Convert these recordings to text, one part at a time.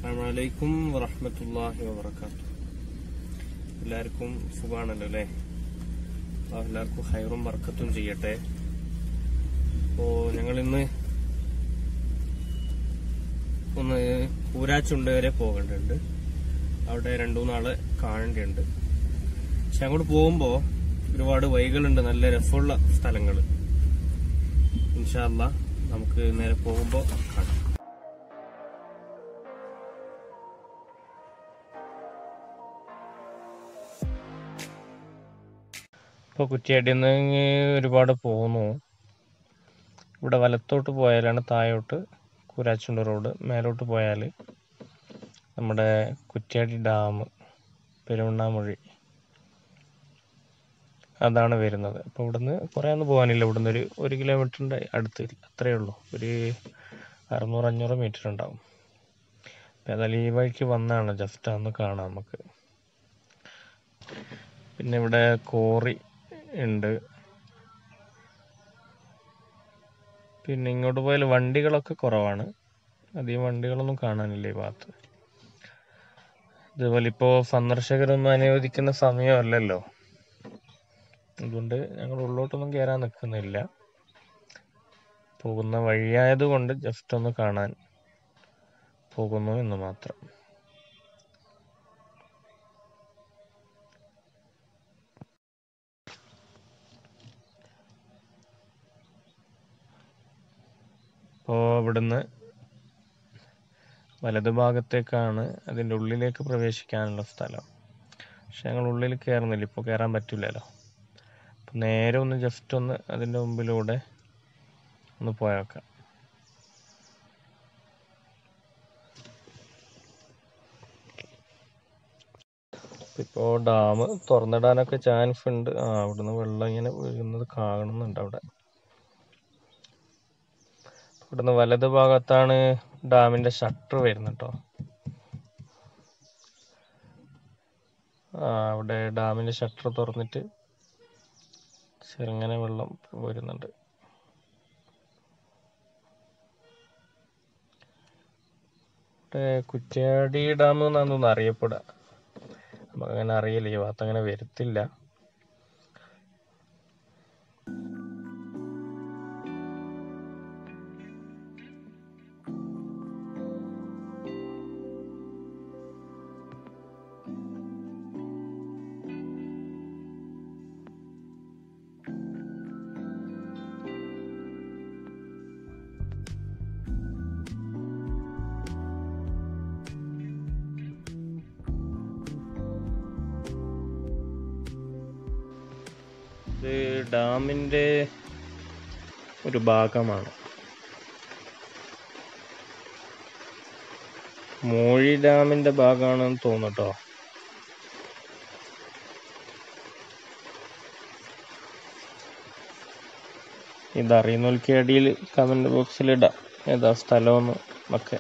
അസ്സാമലൈക്കും വറഹമത്തല്ലാഹി വബർക്കാത്തു എല്ലാവർക്കും സുഖാണല്ലോ അല്ലേ അള്ളാഹു എല്ലാവർക്കും ഹൈറും ബർക്കത്തും ചെയ്യട്ടെ അപ്പോ ഞങ്ങൾ ഇന്ന് ഒന്ന് പൂരാച്ചുണ്ട് വരെ പോകേണ്ടതുണ്ട് അവിടെ രണ്ടു മൂന്നാള് കാണേണ്ടതുണ്ട് പക്ഷെ അങ്ങോട്ട് പോകുമ്പോ ഒരുപാട് വൈകളുണ്ട് നല്ല രസമുള്ള സ്ഥലങ്ങള് ഇൻഷാല്ല നമുക്ക് നേരെ പോകുമ്പോ കാണാം ഇപ്പൊ കുറ്റിയാടിയിൽ നിന്ന് ഒരുപാട് പോകുന്നു ഇവിടെ വലത്തോട്ട് പോയാലാണ് താഴോട്ട് കൂരാച്ചുണ്ട് റോഡ് മേലോട്ട് പോയാൽ നമ്മുടെ കുറ്റ്യാടി ഡാം പെരുവണ്ണാമൊഴി അതാണ് വരുന്നത് അപ്പോൾ ഇവിടുന്ന് കുറേ ഒന്നും പോകാനില്ല ഇവിടുന്ന് ഒരു ഒരു കിലോമീറ്ററിൻ്റെ അടുത്ത് അത്രയേ ഉള്ളൂ ഒരു അറുന്നൂറ് അഞ്ഞൂറ് മീറ്റർ ഉണ്ടാവും അപ്പോൾ ഏതായാലും ഈ വഴിക്ക് വന്നാണ് ജസ്റ്റ് അന്ന് കാണാം നമുക്ക് പിന്നെ ഇവിടെ കോറി ഉണ്ട് പിന്നെ ഇങ്ങോട്ട് പോയാൽ വണ്ടികളൊക്കെ കുറവാണ് അധികം വണ്ടികളൊന്നും കാണാനില്ല ഈ ഭാഗത്ത് ഇതുപോലെ ഇപ്പോൾ സന്ദർശകരൊന്നും അനുവദിക്കുന്ന സമയമല്ലല്ലോ അതുകൊണ്ട് ഞങ്ങൾ ഉള്ളോട്ടൊന്നും കയറാൻ നിൽക്കുന്നില്ല പോകുന്ന വഴിയായതുകൊണ്ട് ജസ്റ്റ് ഒന്ന് കാണാൻ പോകുന്നു എന്ന് മാത്രം അപ്പോൾ ഇവിടുന്ന് വലതുഭാഗത്തേക്കാണ് അതിൻ്റെ ഉള്ളിലേക്ക് പ്രവേശിക്കാനുള്ള സ്ഥലം പക്ഷെ ഞങ്ങൾ ഉള്ളിൽ കയറുന്നില്ല ഇപ്പോൾ കയറാൻ പറ്റില്ലല്ലോ അപ്പം നേരെ ഒന്ന് ജസ്റ്റ് ഒന്ന് അതിൻ്റെ മുമ്പിലൂടെ ഒന്ന് പോയേക്കാം ഇപ്പോൾ ഡാം തുറന്നിടാനൊക്കെ ചാൻസ് ഉണ്ട് ആ അവിടുന്ന് വെള്ളം ഇങ്ങനെ വീഴുന്നത് കാണുന്നുണ്ട് അവിടെ ഇവിടുന്ന് വലത് ഭാഗത്താണ് ഡാമിന്റെ ഷട്ടർ വരുന്നത് കേട്ടോ ആ അവിടെ ഡാമിന്റെ ഷട്ടർ തുറന്നിട്ട് ചെറുങ്ങനെ വെള്ളം വരുന്നുണ്ട് ഇവിടെ കുറ്റ്യാടി ഡാം എന്നാണ് തോന്നുന്നു അറിയപ്പെടുക നമുക്ക് അങ്ങനെ അറിയില്ല ഈ ഭാഗത്ത് അങ്ങനെ വരത്തില്ല ഇത് ഡാമിന്റെ ഒരു ഭാഗമാണ് മോഴി ഡാമിന്റെ ഭാഗമാണെന്ന് തോന്നുട്ടോ ഇതറിയുന്നവർക്ക് അടിയിൽ കമന്റ് ബോക്സിൽ ഇടാം ഏതാ സ്ഥലമെന്ന് ഒക്കെ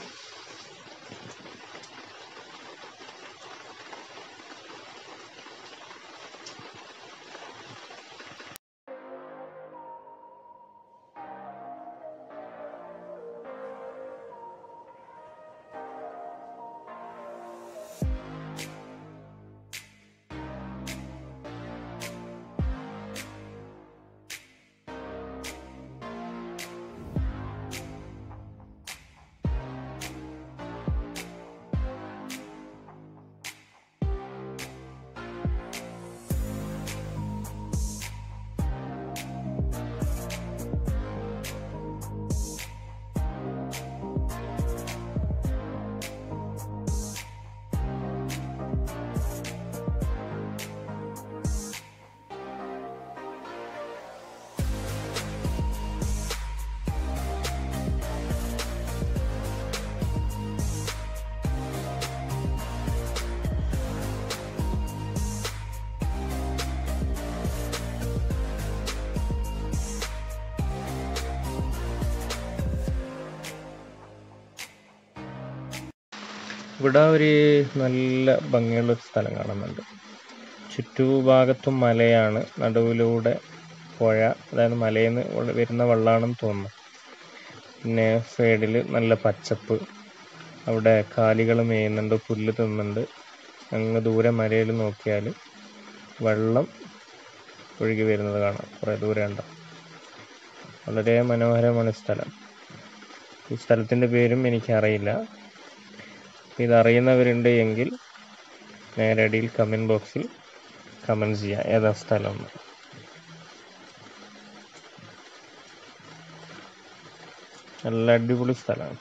ഇവിടെ ഒരു നല്ല ഭംഗിയുള്ള ഒരു സ്ഥലം കാണുന്നുണ്ട് ചുറ്റുഭാഗത്തും മലയാണ് നടുവിലൂടെ പുഴ അതായത് മലയിൽ നിന്ന് വരുന്ന വെള്ളമാണെന്ന് തോന്നുന്നു പിന്നെ സൈഡിൽ നല്ല പച്ചപ്പ് അവിടെ കാലികൾ മേയുന്നുണ്ട് പുല്ല് തിന്നുന്നുണ്ട് അങ്ങ് ദൂരെ മലയിൽ നോക്കിയാൽ വെള്ളം ഒഴുകി വരുന്നത് കാണാം കുറേ ദൂരെ ഉണ്ടോ വളരെ മനോഹരമാണ് ഈ സ്ഥലം ഈ സ്ഥലത്തിൻ്റെ പേരും എനിക്കറിയില്ല ഇതറിയുന്നവരുണ്ട് എങ്കിൽ നേരെ അടിയിൽ കമൻറ്റ് ബോക്സിൽ കമൻറ്റ് ചെയ്യുക ഏതാ സ്ഥലം എന്ന് നല്ല അടിപൊളി സ്ഥലമാണ്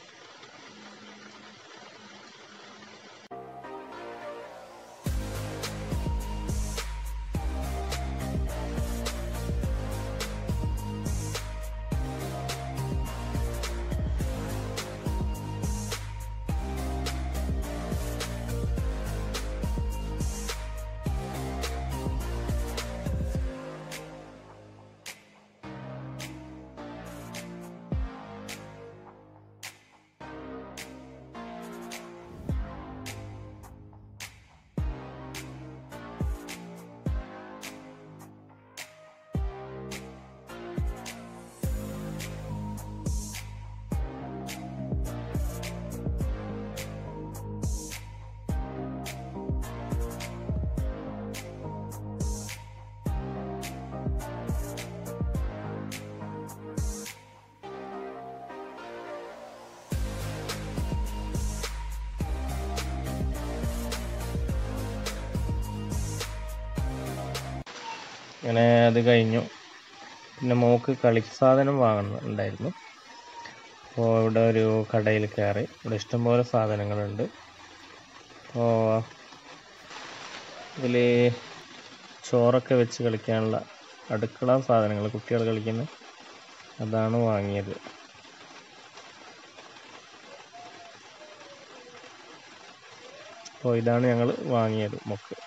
അങ്ങനെ അത് കഴിഞ്ഞു പിന്നെ മോക്ക് കളി സാധനം വാങ്ങുന്നുണ്ടായിരുന്നു അപ്പോൾ ഇവിടെ ഒരു കടയിൽ കയറി ഇവിടെ ഇഷ്ടംപോലെ സാധനങ്ങളുണ്ട് അപ്പോൾ ഇതിൽ ചോറൊക്കെ വെച്ച് കളിക്കാനുള്ള അടുക്കള സാധനങ്ങൾ കുട്ടികൾ കളിക്കുന്ന അതാണ് വാങ്ങിയത് അപ്പോൾ ഇതാണ് ഞങ്ങൾ വാങ്ങിയത് മൊക്ക്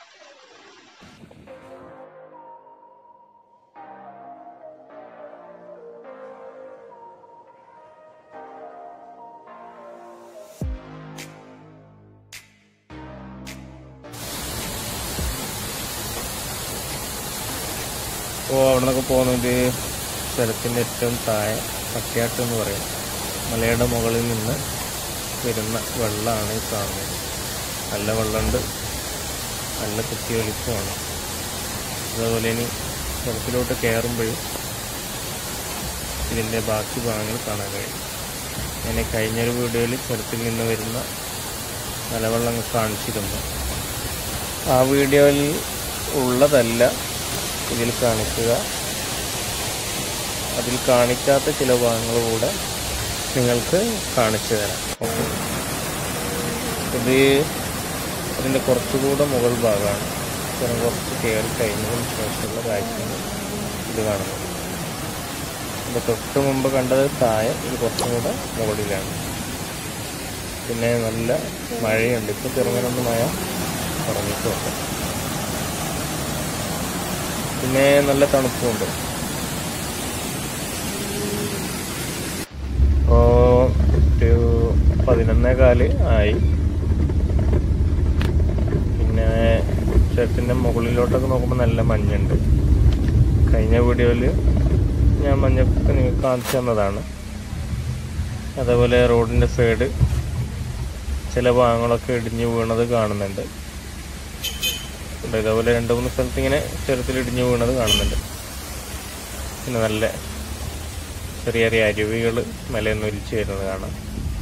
അപ്പോൾ അവിടെ നിന്നൊക്കെ പോകുന്നത് സ്ഥലത്തിൻ്റെ ഏറ്റവും താഴെ പട്ടിയാട്ട് എന്ന് പറയും മലയുടെ മുകളിൽ നിന്ന് വരുന്ന വെള്ളമാണ് ഈ കാണുന്നത് നല്ല വെള്ളമുണ്ട് നല്ല കുത്തി വലിപ്പമാണ് അതുപോലെ ഇനി സ്ഥലത്തിലോട്ട് കയറുമ്പോഴും ഇതിൻ്റെ ബാക്കി ഭാഗങ്ങൾ കാണാൻ കഴിയും ഞാൻ കഴിഞ്ഞൊരു വീഡിയോയിൽ ചുരത്തിൽ നിന്ന് വരുന്ന മലവെള്ളം കാണിച്ചിരുന്നു ആ വീഡിയോയിൽ ഉള്ളതല്ല ഇതിൽ കാണിക്കുക അതിൽ കാണിക്കാത്ത ചില ഭാഗങ്ങൾ കൂടെ നിങ്ങൾക്ക് കാണിച്ചു തരാം ഓക്കെ ഇത് അതിൻ്റെ കുറച്ചുകൂടെ മുകൾ ഭാഗമാണ് ചുരം കുറച്ച് കയറി കഴിഞ്ഞതിന് ശേഷമുള്ള കാഴ്ചയാണ് ഇത് കാണുന്നത് ഇത് തൊട്ട് മുമ്പ് കണ്ടത് താഴെ ഇത് കുറച്ചും കൂടെ മുകളിലാണ് പിന്നെ നല്ല മഴയുണ്ട് ഇപ്പോൾ ചെറുങ്ങനൊന്ന് മഴ തുടങ്ങിയിട്ടുണ്ട് പിന്നെ നല്ല തണുപ്പുണ്ട് ഇപ്പോൾ ഒരു പതിനൊന്നേ കാല് ആയി പിന്നെ ചുരത്തിൻ്റെ മുകളിലോട്ടൊക്കെ നോക്കുമ്പോൾ നല്ല മഞ്ഞുണ്ട് കഴിഞ്ഞ വീഡിയോയിൽ ഞാൻ മഞ്ഞൊക്കെ നിങ്ങൾക്ക് കാണിച്ചു തന്നതാണ് അതേപോലെ റോഡിൻ്റെ സൈഡ് ചില ഭാഗങ്ങളൊക്കെ ഇടിഞ്ഞു വീണത് കാണുന്നുണ്ട് ഉണ്ട്. ഇതേപോലെ രണ്ട് മൂന്ന് സ്ഥലത്ത് ഇങ്ങനെ ചുരത്തിൽ ഇടിഞ്ഞു വീണത് കാണുന്നുണ്ട് പിന്നെ നല്ല ചെറിയ ചെറിയ അരുവികൾ മലയെന്ന് ഒലിച്ചു വരുന്നത് കാണാം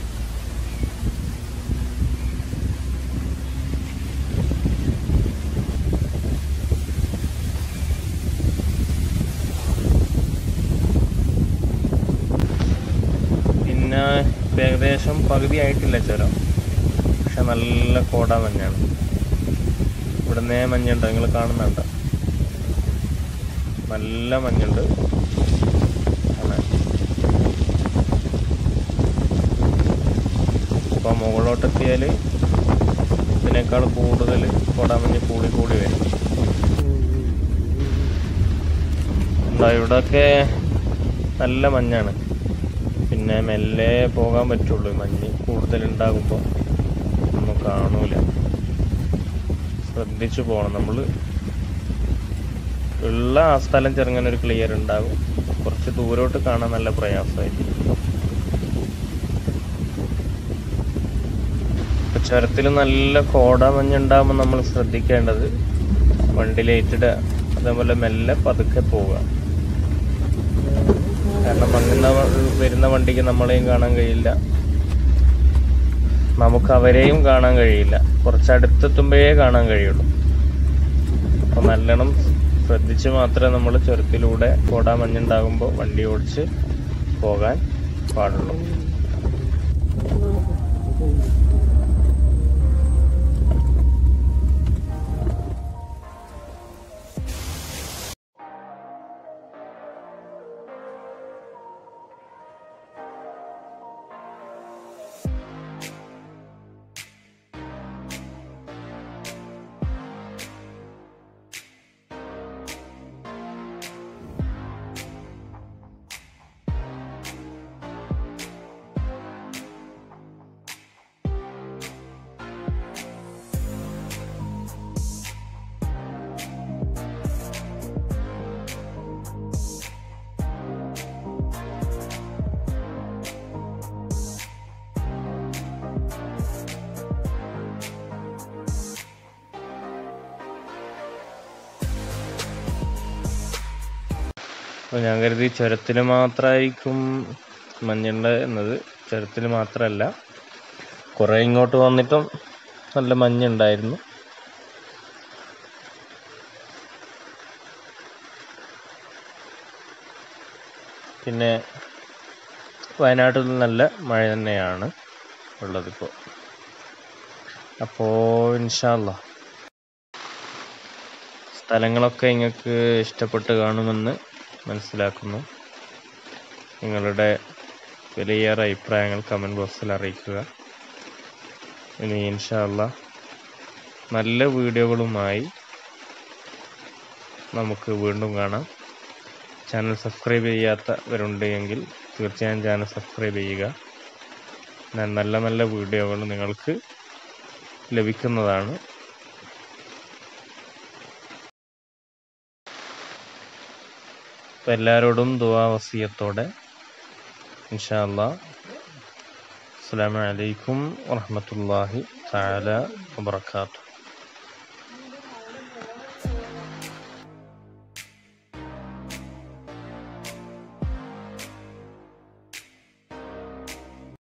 പിന്നെ ഇപ്പം ഏകദേശം പകുതി ആയിട്ടില്ല ചുരം പക്ഷെ നല്ല കോട മഞ്ഞാണ് ഇവിടുന്നേ മഞ്ഞുണ്ട് നിങ്ങൾ കാണുന്നുണ്ട് നല്ല മഞ്ഞുണ്ട് കാണാൻ. ഇപ്പൊ മുകളിലോട്ടെത്തിയാൽ ഇതിനേക്കാൾ കൂടുതൽ കോടാമഞ്ഞ് കൂടി കൂടി വരും എന്താ ഇവിടെയൊക്കെ നല്ല മഞ്ഞാണ് പിന്നെ മെല്ലെ പോകാൻ പറ്റുള്ളൂ മഞ്ഞ് കൂടുതൽ ഉണ്ടാകുമ്പോൾ ഒന്നും കാണൂല ശ്രദ്ധിച്ചു പോകണം നമ്മൾ ഉള്ള ആ സ്ഥലം ചെറുങ്ങനെ ഒരു ക്ലിയർ ഉണ്ടാകും കുറച്ച് ദൂരോട്ട് കാണാൻ നല്ല പ്രയാസമായിരിക്കും ഇപ്പൊ ചുരത്തിൽ നല്ല കോട മഞ്ഞുണ്ടാകുമ്പോൾ നമ്മൾ ശ്രദ്ധിക്കേണ്ടത് വണ്ടി ലൈറ്റിടുക അതേപോലെ മെല്ലെ പതുക്കെ പോവുക കാരണം മങ്ങുന്ന വ- വരുന്ന വണ്ടിക്ക് നമ്മളെയും കാണാൻ കഴിയില്ല നമുക്ക് അവരെയും കാണാൻ കഴിയില്ല കുറച്ചടുത്തെത്തുമ്പോഴേ കാണാൻ കഴിയുള്ളൂ അപ്പൊ നല്ലോണം ശ്രദ്ധിച്ച് മാത്രമേ നമ്മൾ ചുരത്തിലൂടെ കോട മഞ്ഞുണ്ടാകുമ്പോൾ വണ്ടി ഓടിച്ച് പോകാൻ പാടുള്ളൂ അപ്പോൾ ഞാൻ കരുതി ചുരത്തിൽ മാത്രമായിരിക്കും മഞ്ഞുണ്ട് എന്നത് ചുരത്തിൽ മാത്രമല്ല കുറേ ഇങ്ങോട്ട് വന്നിട്ടും നല്ല മഞ്ഞുണ്ടായിരുന്നു പിന്നെ വയനാട്ടിൽ നല്ല മഴ തന്നെയാണ് ഉള്ളതിപ്പോൾ അപ്പോൾ ഇൻഷാല്ല സ്ഥലങ്ങളൊക്കെ നിങ്ങൾക്ക് ഇഷ്ടപ്പെട്ട് കാണുമെന്ന് മനസ്സിലാക്കുന്നു നിങ്ങളുടെ വിലയേറെ അഭിപ്രായങ്ങൾ കമൻറ്റ് ബോക്സിൽ അറിയിക്കുക ഇനി ഇൻഷാല്ല നല്ല വീഡിയോകളുമായി നമുക്ക് വീണ്ടും കാണാം ചാനൽ സബ്സ്ക്രൈബ് ചെയ്യാത്തവരുണ്ടെങ്കിൽ തീർച്ചയായും ചാനൽ സബ്സ്ക്രൈബ് ചെയ്യുക ഞാൻ നല്ല നല്ല വീഡിയോകൾ നിങ്ങൾക്ക് ലഭിക്കുന്നതാണ് അപ്പോൾ എല്ലാവരോടും ദുവാ വസിയത്തോടെ ഇൻഷാ അല്ലാ അസ്സലാമു അലൈക്കും വറഹ്മത്തുള്ളാഹി തആല വബറകാതുഹു